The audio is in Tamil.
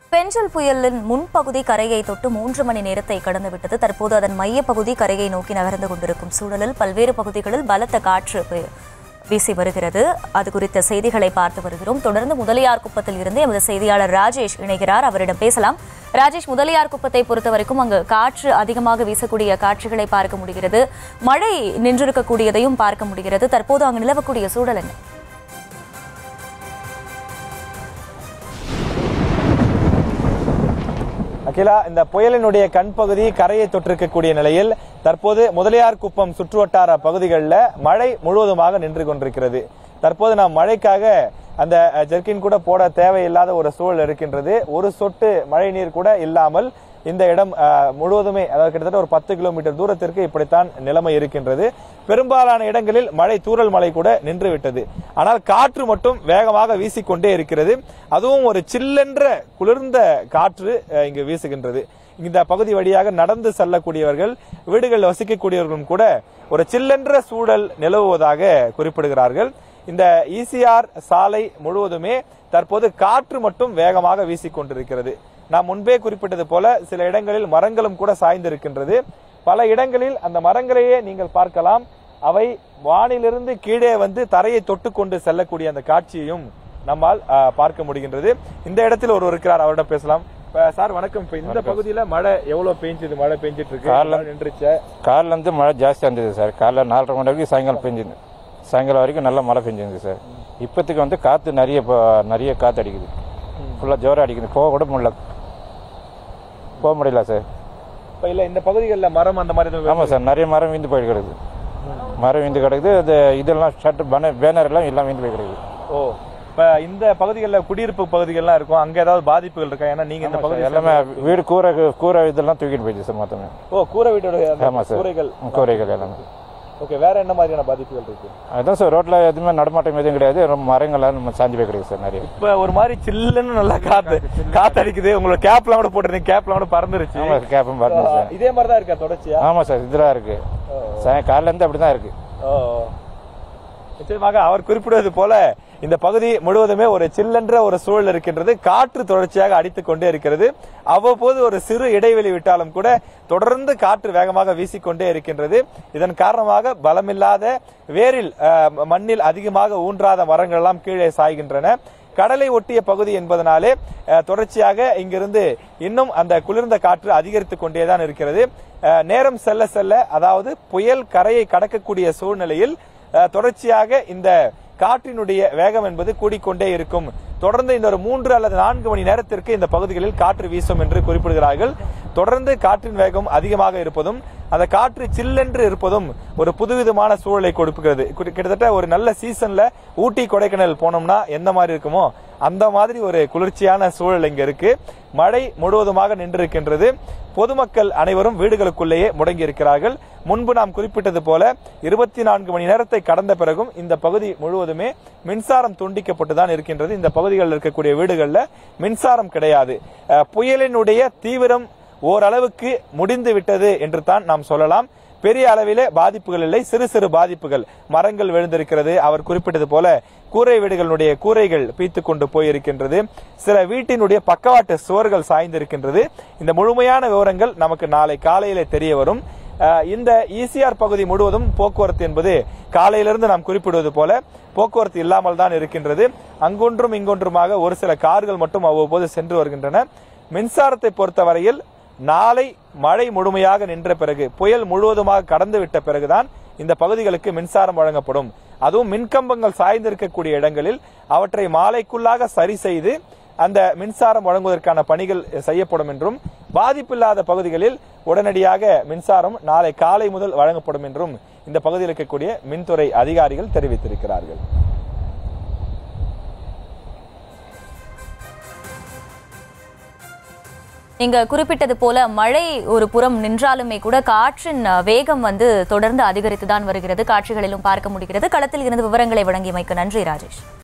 பெஞ்சல் புயலின் முன்பகுதி கரையை தொட்டு மூன்று மணி நேரத்தை கடந்துவிட்டது தற்போது அதன் மையப்பகுதி கரையை நோக்கி நகர்ந்து கொண்டிருக்கும் சூழலில் பல்வேறு பகுதிகளில் பலத்த காற்று பெ- வீசி வருகிறது அது குறித்த செய்திகளை பார்த்து வருகிறோம் தொடர்ந்து முதலியார் குப்பத்தில் இருந்து எமது செய்தியாளர் ராஜேஷ் இணைகிறார் அவரிடம் பேசலாம் ராஜேஷ் முதலியார் குப்பத்தை பொறுத்த வரைக்கும் அங்கு காற்று அதிகமாக வீசக்கூடிய காட்சிகளை பார்க்க முடிகிறது மழை நின்றிருக்கக்கூடியதையும் பார்க்க முடிகிறது தற்போது அங்கு நிலவக்கூடிய சூழல் என்ன அகிலா இந்த புயலினுடைய கண் பகுதி கரையை தொற்றிருக்கக்கூடிய நிலையில் தற்போது முதலியார் குப்பம் சுற்றுவட்டார பகுதிகளில் மழை முழுவதுமாக நின்று கொண்டிருக்கிறது தற்போது நாம் மழைக்காக அந்த அஹ், ஜெர்கின் கூட போட தேவையில்லாத ஒரு சூழல் இருக்கின்றது ஒரு சொட்டு மழை நீர் கூட இல்லாமல் இந்த இடம் அஹ், முழுவதுமே அதாவது கிட்டத்தட்ட ஒரு பத்து கிலோமீட்டர் தூரத்திற்கு இப்படித்தான் நிலைமை இருக்கின்றது பெரும்பாலான இடங்களில் மழை தூறல் மழை கூட நின்று விட்டது ஆனால் காற்று மட்டும் வேகமாக வீசிக்கொண்டே இருக்கிறது அதுவும் ஒரு சில்லென்ற குளிர்ந்த காற்று அஹ், இங்கு வீசுகின்றது இந்த பகுதி வழியாக நடந்து செல்லக்கூடியவர்கள் வீடுகளில் வசிக்கக்கூடியவர்களும் கூட ஒரு சில்லென்ற சூழல் நிலவுவதாக குறிப்பிடுகிறார்கள் இந்த இசிஆர் சாலை முழுவதுமே தற்போது காற்று மட்டும் வேகமாக வீசிக்கொண்டிருக்கிறது நாம் முன்பே குறிப்பிட்டது போல சில இடங்களில் மரங்களும் கூட சாய்ந்திருக்கின்றது பல இடங்களில் அந்த மரங்களையே நீங்கள் பார்க்கலாம் அவை வானிலிருந்து கீழே வந்து தரையை தொட்டு கொண்டு செல்லக்கூடிய அந்த காட்சியையும் நம்மால் ஆ, பார்க்க முடிகின்றது இந்த இடத்தில் ஒருவர் இருக்கிறார் அவரிடம் பேசலாம் இப்ப சார் வணக்கம் இப்ப இந்த பகுதியில மழை எவ்வளவு பெஞ்சது மழை பெஞ்சிட்டு இருக்கு காலைல- மழை நின்றுச்சா காலைல இருந்து மழை ஜாஸ்தியாக இருந்தது சார் காலைல நாலரை மணி வரைக்கும் சாயங்காலம் பெஞ்சுது சாயங்காலம் வரைக்கும் நல்லா மழை பெஞ்சுது சார் இப்போதைக்கு வந்து காற்று நிறைய இப்போ நிறைய காற்று அடிக்குது ஃபுல்லாக ஜோரம் அடிக்குது போக கூட முடியல போக முடியல சார் இப்ப இல்ல இந்த பகுதிகளில் மரம் அந்த மாதிரி எதுவும் ஆமாம் சார் நிறைய மரம் வீந்து போய் கிடக்குது மரம் வீந்து கிடக்குது அது இதெல்லாம் ஷட்டர் பன பேனர் எல்லாம் எல்லாம் வீந்து போய் கிடக்குது ஓ இப்ப இந்த பகுதிகளில் குடியிருப்பு பகுதிகள்லாம் இருக்கும் அங்க ஏதாவது பாதிப்புகள் இருக்கா ஏன்னா நீங்க இந்த பகுதி எல்லாமே வீடு கூரை கூரை இதெல்லாம் தூக்கிட்டு போயிடுச்சு சார் மொத்தமே ஓ கூரை வீட்டோட அந்த ஆமாம் சார் கூரைகள் கூரைகள் எல்லாமே ஓகே வேற என்ன மாதிரியான பாதிப்புகள் இருக்கு அதான் சார் ரோட்டில் எதுவுமே நடமாட்டம் எதுவும் கிடையாது ரொம்ப மரங்கள்லாம் நம்ம சாஞ்சு போய் கிடக்குது சார் நிறைய இப்ப ஒரு மாதிரி சில்லுன்னு நல்லா காத்து காத்து அடிக்குது உங்களோட கேப்லாம் கூட போட்டிருந்தீங்க கேப்லாம் கூட பறந்துருச்சு ஆமாம் கேப்பும் பாருங்க சார் இதே மாதிரி தான் இருக்கா தொடர்ச்சியா ஆமாம் சார் இதெல்லாம் இருக்கு சாய் காலைல இருந்து அப்படி தான் இருக்கு ஓ நிச்சயமாக அவர் குறிப்பிடுவது போல இந்த பகுதி முழுவதுமே ஒரு சில்லென்ற ஒரு சூழல் இருக்கின்றது காற்று தொடர்ச்சியாக அடித்துக் கொண்டே இருக்கிறது அவ்வப்போது ஒரு சிறு இடைவெளி விட்டாலும் கூட தொடர்ந்து காற்று வேகமாக வீசிக்கொண்டே இருக்கின்றது இதன் காரணமாக பலமில்லாத வேரில் அஹ், மண்ணில் அதிகமாக ஊன்றாத மரங்கள் எல்லாம் கீழே சாய்கின்றன கடலை ஒட்டிய பகுதி என்பதனாலே அஹ், தொடர்ச்சியாக இங்கிருந்து இன்னும் அந்த குளிர்ந்த காற்று அதிகரித்துக் கொண்டேதான் இருக்கிறது அஹ், நேரம் செல்ல செல்ல அதாவது புயல் கரையை கடக்கக்கூடிய சூழ்நிலையில் அஹ், தொடர்ச்சியாக இந்த காற்றினுடைய வேகம் என்பது கூடிக்கொண்டே இருக்கும் தொடர்ந்து இந்த ஒரு மூன்று அல்லது நான்கு மணி நேரத்திற்கு இந்த பகுதிகளில் காற்று வீசும் என்று குறிப்பிடுகிறார்கள் தொடர்ந்து காற்றின் வேகம் அதிகமாக இருப்பதும் அந்த காற்று சில்லென்று இருப்பதும் ஒரு புதுவிதமான சூழலை கொடுக்கிறது கிட்ட- கிட்டத்தட்ட ஒரு நல்ல சீசன்ல ஊட்டி கொடைக்கானல் போனோம்னா எந்த மாதிரி இருக்குமோ அந்த மாதிரி ஒரு குளிர்ச்சியான சூழல் இங்க இருக்கு மழை முழுவதுமாக நின்றிருக்கின்றது பொதுமக்கள் அனைவரும் வீடுகளுக்குள்ளேயே முடங்கி இருக்கிறார்கள் முன்பு நாம் குறிப்பிட்டது போல இருபத்தி நான்கு மணி நேரத்தை கடந்த பிறகும் இந்த பகுதி முழுவதுமே மின்சாரம் துண்டிக்கப்பட்டு தான் இருக்கின்றது இந்த பகுதிகளில் இருக்கக்கூடிய வீடுகளில் மின்சாரம் கிடையாது அஹ், புயலினுடைய தீவிரம் ஓரளவுக்கு முடிந்து விட்டது என்று தான் நாம் சொல்லலாம் பெரிய அளவிலே பாதிப்புகள் இல்லை சிறு சிறு பாதிப்புகள் மரங்கள் விழுந்திருக்கிறது அவர் குறிப்பிட்டது போல கூரை வீடுகளுடைய கூரைகள் பீத்து கொண்டு போயிருக்கின்றது சில வீட்டினுடைய பக்கவாட்டு சுவர்கள் சாய்ந்திருக்கின்றது இந்த முழுமையான விவரங்கள் நமக்கு நாளை காலையிலே தெரிய வரும் அஹ், இந்த இசிஆர் பகுதி முழுவதும் போக்குவரத்து என்பது காலையிலிருந்து நாம் குறிப்பிடுவது போல போக்குவரத்து இல்லாமல் தான் இருக்கின்றது அங்கொன்றும் இங்கொன்றுமாக ஒரு சில கார்கள் மட்டும் அவ்வப்போது சென்று வருகின்றன மின்சாரத்தை பொறுத்தவரையில் நாளை மழை முழுமையாக நின்ற பிறகு புயல் முழுவதுமாக கடந்து விட்ட பிறகுதான் இந்த பகுதிகளுக்கு மின்சாரம் வழங்கப்படும் அதுவும் மின்கம்பங்கள் சாய்ந்திருக்கக்கூடிய இடங்களில் அவற்றை மாலைக்குள்ளாக சரி செய்து அந்த மின்சாரம் வழங்குவதற்கான பணிகள் செய்யப்படும் என்றும் பாதிப்பில்லாத பகுதிகளில் உடனடியாக மின்சாரம் நாளை காலை முதல் வழங்கப்படும் என்றும் இந்த பகுதியில் இருக்கக்கூடிய மின்துறை அதிகாரிகள் தெரிவித்திருக்கிறார்கள் நீங்க குறிப்பிட்டது போல மழை ஒரு புறம் நின்றாலுமே கூட காற்றின் அஹ், வேகம் வந்து தொடர்ந்து அதிகரித்துதான் வருகிறது காட்சிகளிலும் பார்க்க முடிகிறது களத்தில் இருந்து விவரங்களை வழங்கியமைக்கு நன்றி ராஜேஷ்